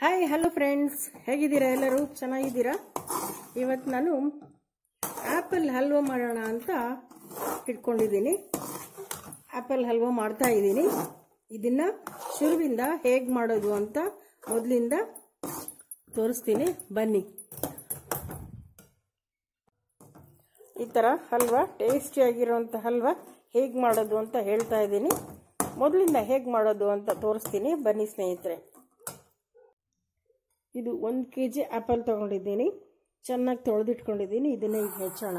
hi hello friends ಹೇಗಿದ್ದೀರಾ ಎಲ್ಲರೂ ಚೆನ್ನಾಗಿದ್ದೀರಾ ಇವತ್ತು ನಾನು ಆ್ಯಪಲ್ ಹಲ್ವ ಮಾಡೋಣ ಅಂತ ಇಟ್ಕೊಂಡಿದ್ದೀನಿ ಆ್ಯಪಲ್ ಹಲ್ವ ಮಾಡ್ತಾ ಇದ್ದೀನಿ ಇದನ್ನು ಶುರುವಿಂದ ಹೇಗೆ ಮಾಡೋದು ಅಂತ ಮೊದಲಿಂದ ತೋರಿಸ್ತೀನಿ ಬನ್ನಿ ಈ ಥರ ಹಲ್ವ ಟೇಸ್ಟಿಯಾಗಿರೋಂಥ ಹಲ್ವ ಹೇಗೆ ಮಾಡೋದು ಅಂತ ಹೇಳ್ತಾ ಇದ್ದೀನಿ ಮೊದಲಿಂದ ಹೇಗೆ ಮಾಡೋದು ಅಂತ ತೋರಿಸ್ತೀನಿ ಬನ್ನಿ ಸ್ನೇಹಿತರೆ ಇದು ಒಂದು ಕೆ ಜಿ ಆ್ಯಪಲ್ ತೊಗೊಂಡಿದ್ದೀನಿ ಚೆನ್ನಾಗಿ ತೊಳೆದಿಟ್ಕೊಂಡಿದ್ದೀನಿ ಇದನ್ನೇ ಈಗ ಹೆಚ್ಚೋಣ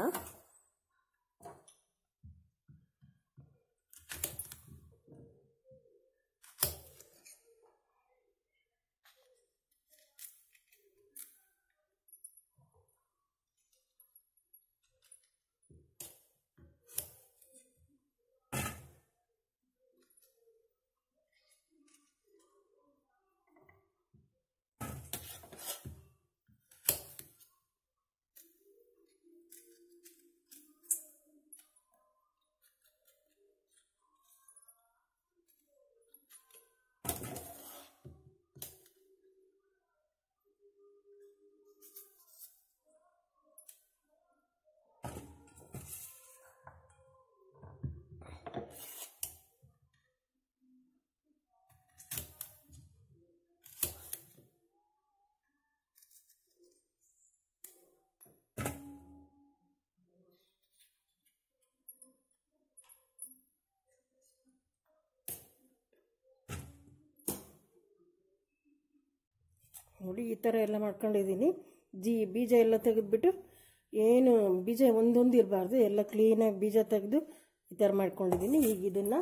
ನೋಡಿ ಈ ಥರ ಎಲ್ಲ ಮಾಡ್ಕೊಂಡಿದ್ದೀನಿ ಜಿ ಬೀಜ ಎಲ್ಲ ತೆಗೆದ್ಬಿಟ್ಟು ಏನು ಬೀಜ ಒಂದೊಂದು ಇರಬಾರ್ದು ಎಲ್ಲ ಕ್ಲೀನಾಗಿ ಬೀಜ ತೆಗೆದು ಈ ಥರ ಮಾಡ್ಕೊಂಡಿದ್ದೀನಿ ಈಗ ಇದನ್ನು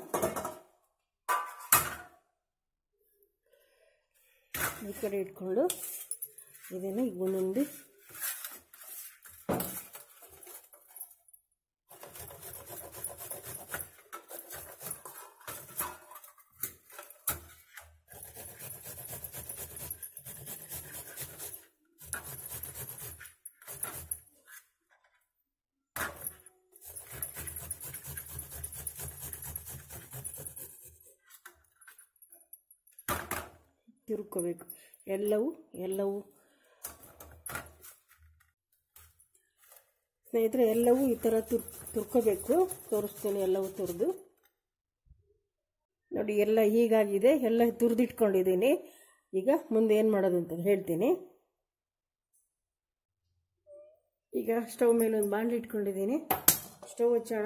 ಈ ಕಡೆ ಇಟ್ಕೊಂಡು ಇದನ್ನು ಈಗ ಒಂದೊಂದು ತಿರ್ಕೋಬೇಕು ಎಲ್ಲವೂ ಎಲ್ಲವೂ ಸ್ನೇಹಿತರೆ ಎಲ್ಲವೂ ಈ ಥರ ತುರ್ ತುರ್ಕೋಬೇಕು ತೋರಿಸ್ತೀನಿ ಎಲ್ಲವೂ ತುರಿದು ನೋಡಿ ಎಲ್ಲ ಹೀಗಾಗಿದೆ ಎಲ್ಲ ತುರಿದಿಟ್ಕೊಂಡಿದ್ದೀನಿ ಈಗ ಮುಂದೆ ಏನು ಮಾಡೋದು ಅಂತ ಹೇಳ್ತೀನಿ ಈಗ ಸ್ಟವ್ ಮೇಲೆ ಒಂದು ಬಾಣಲಿ ಇಟ್ಕೊಂಡಿದ್ದೀನಿ ಸ್ಟವ್ ಹಚ್ಚೋಣ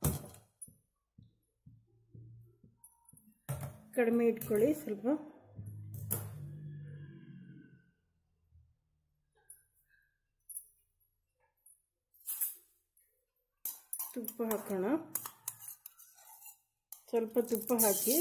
ಕಡಿಮೆ ಇಟ್ಕೊಳ್ಳಿ ಸ್ವಲ್ಪ ತುಪ್ಪ ಹಾಕೋಣ ಸ್ವಲ್ಪ ತುಪ್ಪ ಹಾಕಿ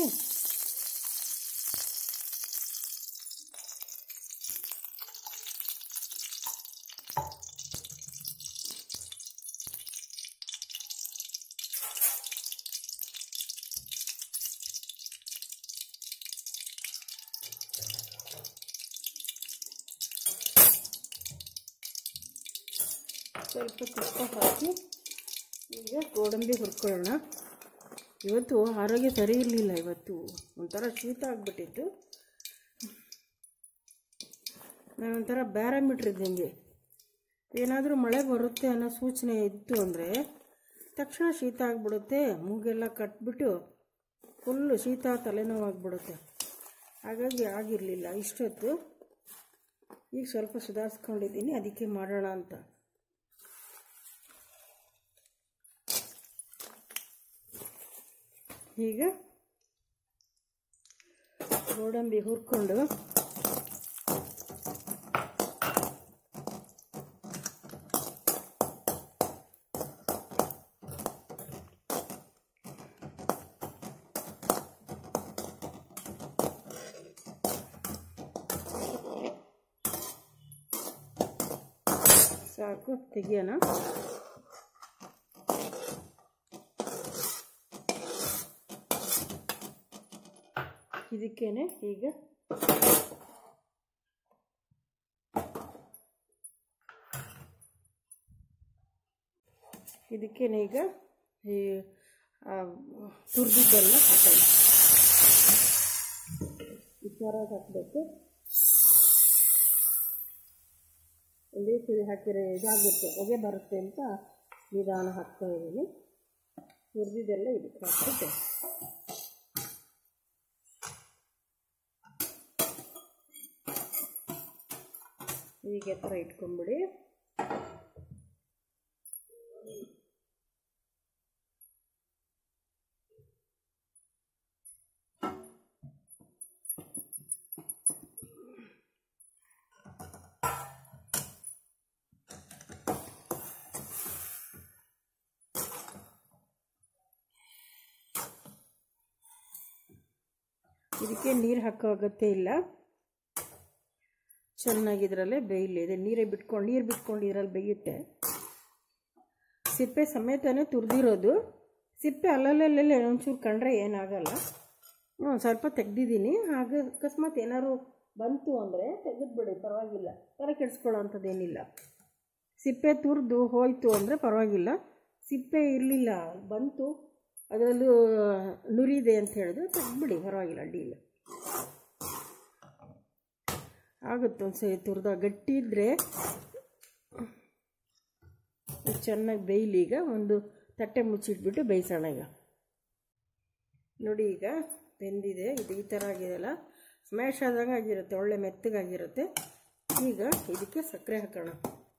ಸ್ವಲ್ಪ ತುಪ್ಪ ಹಾಕಿ ಈಗ ಗೋಡಂಬಿ ಹುರ್ಕೊಳ್ಳೋಣ ಇವತ್ತು ಆರೋಗ್ಯ ಸರಿ ಇರಲಿಲ್ಲ ಇವತ್ತು ಒಂಥರ ಶೀತ ಆಗಿಬಿಟ್ಟಿತ್ತು ನಾನೊಂಥರ ಬ್ಯಾರಾಮೀಟ್ರಿದ್ದಂಗೆ ಏನಾದರೂ ಮಳೆ ಬರುತ್ತೆ ಅನ್ನೋ ಸೂಚನೆ ಇತ್ತು ಅಂದರೆ ತಕ್ಷಣ ಶೀತ ಆಗಿಬಿಡುತ್ತೆ ಮೂಗೆಲ್ಲ ಕಟ್ಬಿಟ್ಟು ಫುಲ್ಲು ಶೀತ ತಲೆನೋವಾಗಿಬಿಡುತ್ತೆ ಹಾಗಾಗಿ ಆಗಿರಲಿಲ್ಲ ಇಷ್ಟೊತ್ತು ಈಗ ಸ್ವಲ್ಪ ಸುಧಾರಿಸ್ಕೊಂಡಿದ್ದೀನಿ ಅದಕ್ಕೆ ಮಾಡೋಣ ಅಂತ ಈಗ ಗೋಡಂಬಿ ಹುರ್ಕೊಂಡು ಸಾಕು ತೆಗಿಯೋಣ ಇದಕ್ಕೇನೆ ಈಗ ಇದಕ್ಕೇನೆ ಈಗ ಈ ತುರಿದಿದ್ದೆಲ್ಲ ಹಾಕೋಣ ಈ ಥರ ಹಾಕಬೇಕು ಕುದಿ ಹಾಕಿದ್ರೆ ಇದಾಗುತ್ತೆ ಹೊಗೆ ಬರುತ್ತೆ ಅಂತ ನಿಧಾನ ಹಾಕ್ತಾ ಇದ್ದೀನಿ ಹುರಿದಿದ್ದೆಲ್ಲ ಇದಕ್ಕೆ ಹಾಕ್ಬಿಟ್ಟು ಈಗ ಎತ್ತರ ಇಟ್ಕೊಂಬಿಡಿ ಇದಕ್ಕೆ ನೀರು ಹಾಕೋ ಅಗತ್ಯ ಇಲ್ಲ ಚೆನ್ನಾಗಿ ಇದರಲ್ಲೇ ಬೇಯಲಿ ಇದೆ ನೀರೇ ಬಿಟ್ಕೊಂಡು ನೀರು ಬಿಟ್ಕೊಂಡು ಇದರಲ್ಲಿ ಬೇಯುತ್ತೆ ಸಿಪ್ಪೆ ಸಮೇತನೇ ತುರಿದಿರೋದು ಸಿಪ್ಪೆ ಅಲ್ಲಲ್ಲಲ್ಲೇ ಒಂಚೂರು ಕಂಡ್ರೆ ಏನಾಗಲ್ಲ ಹ್ಞೂ ಸ್ವಲ್ಪ ತೆಗ್ದಿದ್ದೀನಿ ಆಗ ಅಕಸ್ಮಾತ್ ಏನಾದ್ರು ಬಂತು ಅಂದರೆ ತೆಗೆದ್ಬಿಡಿ ಪರವಾಗಿಲ್ಲ ತರ ಕೆಡಿಸ್ಕೊಳ್ಳೋ ಅಂಥದ್ದೇನಿಲ್ಲ ಸಿಪ್ಪೆ ತುರಿದು ಹೋಯ್ತು ಅಂದರೆ ಪರವಾಗಿಲ್ಲ ಸಿಪ್ಪೆ ಇರಲಿಲ್ಲ ಬಂತು ಅದರಲ್ಲೂ ನುರಿದೆ ಅಂತ ಹೇಳಿದ್ರೆ ತೆಗ್ದ್ಬಿಡಿ ಪರವಾಗಿಲ್ಲ ಅಡ್ಡಿ ಇಲ್ಲ ಆಗುತ್ತೆ ಒಂದ್ಸರಿ ತುರಿದ ಗಟ್ಟಿ ಇದ್ದರೆ ಚೆನ್ನಾಗಿ ಬೇಯಲಿ ಈಗ ಒಂದು ತಟ್ಟೆ ಮುಚ್ಚಿಟ್ಬಿಟ್ಟು ಬೇಯಿಸೋಣ ಈಗ ನೋಡಿ ಈಗ ಬೆಂದಿದೆ ಇದು ಈ ಥರ ಆಗಿದೆಯಲ್ಲ ಸ್ಮ್ಯಾಶ್ ಆದಂಗೆ ಆಗಿರುತ್ತೆ ಒಳ್ಳೆ ಮೆತ್ತಗಾಗಿರುತ್ತೆ ಈಗ ಇದಕ್ಕೆ ಸಕ್ಕರೆ ಹಾಕೋಣ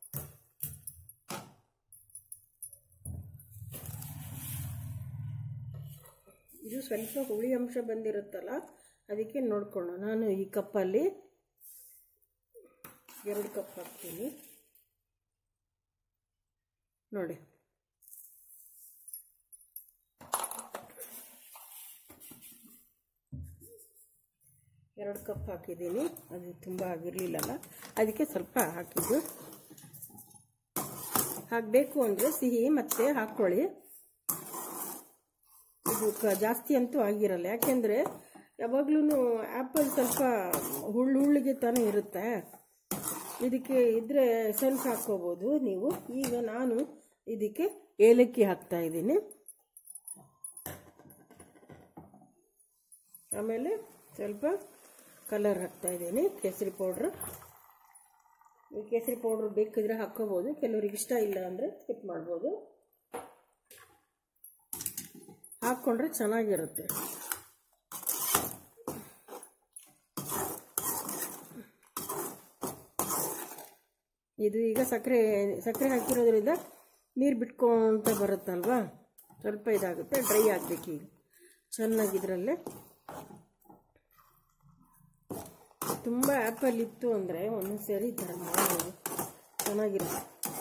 ಇದು ಸ್ವಲ್ಪ ಹುಳಿ ಅಂಶ ಬಂದಿರುತ್ತಲ್ಲ ಅದಕ್ಕೆ ನೋಡ್ಕೊಳ್ಳೋಣ ನಾನು ಈ ಕಪ್ಪಲ್ಲಿ ಎರಡು ಕಪ್ ಹಾಕ್ತೀನಿ ನೋಡಿ ಎರಡು ಕಪ್ ಹಾಕಿದ್ದೀನಿ ಅದು ತುಂಬ ಆಗಿರಲಿಲ್ಲಲ್ಲ ಅದಕ್ಕೆ ಸ್ವಲ್ಪ ಹಾಕಿದ್ದು ಹಾಕಬೇಕು ಅಂದರೆ ಸಿಹಿ ಮತ್ತೆ ಹಾಕ್ಕೊಳ್ಳಿ ಇದು ಕ ಜಾಸ್ತಿ ಅಂತೂ ಆಗಿರಲ್ಲ ಯಾಕೆಂದರೆ ಯಾವಾಗಲೂ ಆ್ಯಪಲ್ ಸ್ವಲ್ಪ ಹುಳ್ಳು ಹುಳ್ಳಿಗೆ ತಾನೇ ಇರುತ್ತೆ ಇದಕ್ಕೆ ಇದ್ರೆ ಸ್ವಲ್ಪ ಹಾಕ್ಕೋಬೋದು ನೀವು ಈಗ ನಾನು ಇದಕ್ಕೆ ಏಲಕ್ಕಿ ಹಾಕ್ತಾ ಇದ್ದೀನಿ ಆಮೇಲೆ ಸ್ವಲ್ಪ ಕಲರ್ ಹಾಕ್ತಾ ಇದ್ದೀನಿ ಕೇಸರಿ ಪೌಡ್ರ್ ಈ ಕೇಸರಿ ಪೌಡ್ರ್ ಬೇಕಿದ್ರೆ ಹಾಕ್ಕೋಬೋದು ಕೆಲವ್ರಿಗೆ ಇಷ್ಟ ಇಲ್ಲ ಅಂದರೆ ಸ್ಕಿಪ್ ಮಾಡ್ಬೋದು ಹಾಕ್ಕೊಂಡ್ರೆ ಚೆನ್ನಾಗಿರುತ್ತೆ ಇದು ಈಗ ಸಕ್ಕರೆ ಸಕ್ಕರೆ ಹಾಕಿರೋದ್ರಿಂದ ನೀರು ಬಿಟ್ಕೊಂತ ಬರುತ್ತಲ್ವಾ ಸ್ವಲ್ಪ ಇದಾಗುತ್ತೆ ಡ್ರೈ ಆಗಬೇಕು ಈಗ ಚೆನ್ನಾಗಿ ಇದರಲ್ಲೇ ತುಂಬ ಆ್ಯಪಲ್ ಇತ್ತು ಅಂದರೆ ಒಂದೊಂದು ಸರಿ ಈ ಥರ ಮಾಡ್ಬೋದು ಚೆನ್ನಾಗಿರುತ್ತೆ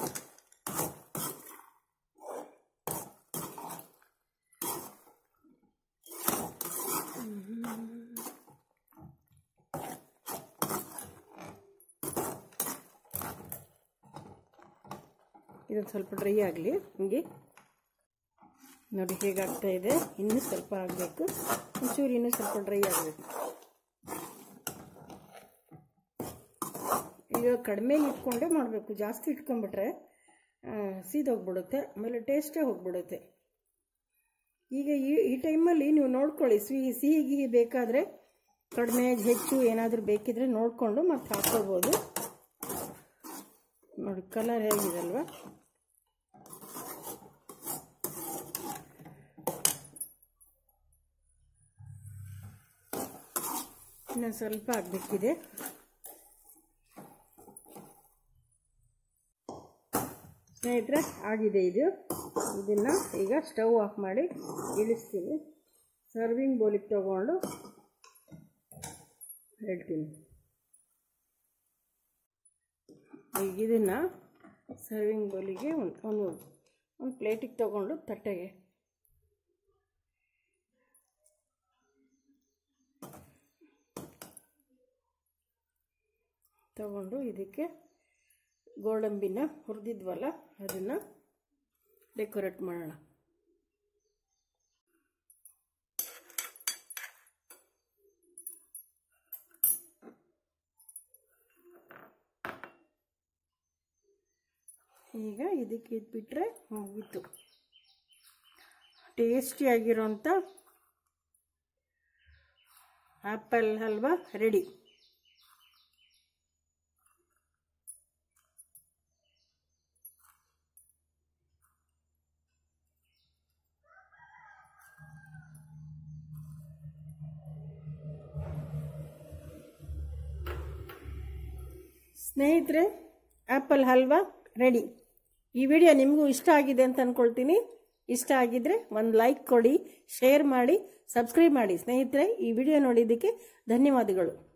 ಇದೊಂದು ಸ್ವಲ್ಪ ಡ್ರೈ ಆಗಲಿ ಹಿಂಗೆ ನೋಡಿ ಹೇಗಾಗ್ತಾ ಇದೆ ಇನ್ನೂ ಸ್ವಲ್ಪ ಆಗಬೇಕು ಒಂಚೂರು ಇನ್ನೂ ಸ್ವಲ್ಪ ಡ್ರೈ ಆಗಬೇಕು ಈಗ ಕಡಿಮೆ ಇಟ್ಕೊಂಡೇ ಮಾಡಬೇಕು ಜಾಸ್ತಿ ಇಟ್ಕೊಂಡ್ಬಿಟ್ರೆ ಸೀದೋಗ್ಬಿಡುತ್ತೆ ಆಮೇಲೆ ಟೇಸ್ಟೇ ಹೋಗ್ಬಿಡುತ್ತೆ ಈಗ ಈ ಈ ಟೈಮಲ್ಲಿ ನೀವು ನೋಡ್ಕೊಳ್ಳಿ ಸಿಹಿ ಸಿಹಿ ಗಿಹಿ ಬೇಕಾದರೆ ಕಡಿಮೆ ಹೆಚ್ಚು ಏನಾದರೂ ಬೇಕಿದ್ರೆ ನೋಡಿಕೊಂಡು ಮತ್ತೆ ಹಾಕ್ಕೋಬೋದು ನೋಡಿ ಕಲರ್ ಹೇಗಿದೆ ಅಲ್ವಾ ಇನ್ನೊಂದು ಸ್ವಲ್ಪ ಆಗಬೇಕಿದೆ ಸ್ನೇಹಿತರೆ ಆಗಿದೆ ಇದು ಇದನ್ನು ಈಗ ಸ್ಟವ್ ಆಫ್ ಮಾಡಿ ಇಳಿಸ್ತೀನಿ ಸರ್ವಿಂಗ್ ಬೋಲಿಗೆ ತಗೊಂಡು ಹೇಳ್ತೀನಿ ಈಗ ಇದನ್ನು ಸರ್ವಿಂಗ್ ಬೌಲಿಗೆ ಒಂದು ಒಂದು ಒಂದು ಪ್ಲೇಟಿಗೆ ತಗೊಂಡು ತಟ್ಟೆಗೆ ತಗೊಂಡು ಇದಕ್ಕೆ ಗೋಡಂಬಿನ ಹುರಿದಿದ್ವಲ್ಲ ಅದನ್ನು ಡೆಕೋರೇಟ್ ಮಾಡೋಣ ಈಗ ಇದಕ್ಕೆ ಇಟ್ಬಿಟ್ರೆ ಮುಗೀತು ಟೇಸ್ಟಿಯಾಗಿರೋಂಥ ಆ್ಯಪಲ್ ಹಲ್ವಾ ರೆಡಿ ಸ್ನೇಹಿತರೆ ಆ್ಯಪಲ್ ಹಲ್ವಾ ರೆಡಿ ಈ ವಿಡಿಯೋ ನಿಮಗೂ ಇಷ್ಟ ಆಗಿದೆ ಅಂತ ಅಂದ್ಕೊಳ್ತೀನಿ ಇಷ್ಟ ಆಗಿದ್ರೆ ಒಂದು ಲೈಕ್ ಕೊಡಿ ಶೇರ್ ಮಾಡಿ ಸಬ್ಸ್ಕ್ರೈಬ್ ಮಾಡಿ ಸ್ನೇಹಿತರೆ ಈ ವಿಡಿಯೋ ನೋಡಿದ್ದಕ್ಕೆ ಧನ್ಯವಾದಗಳು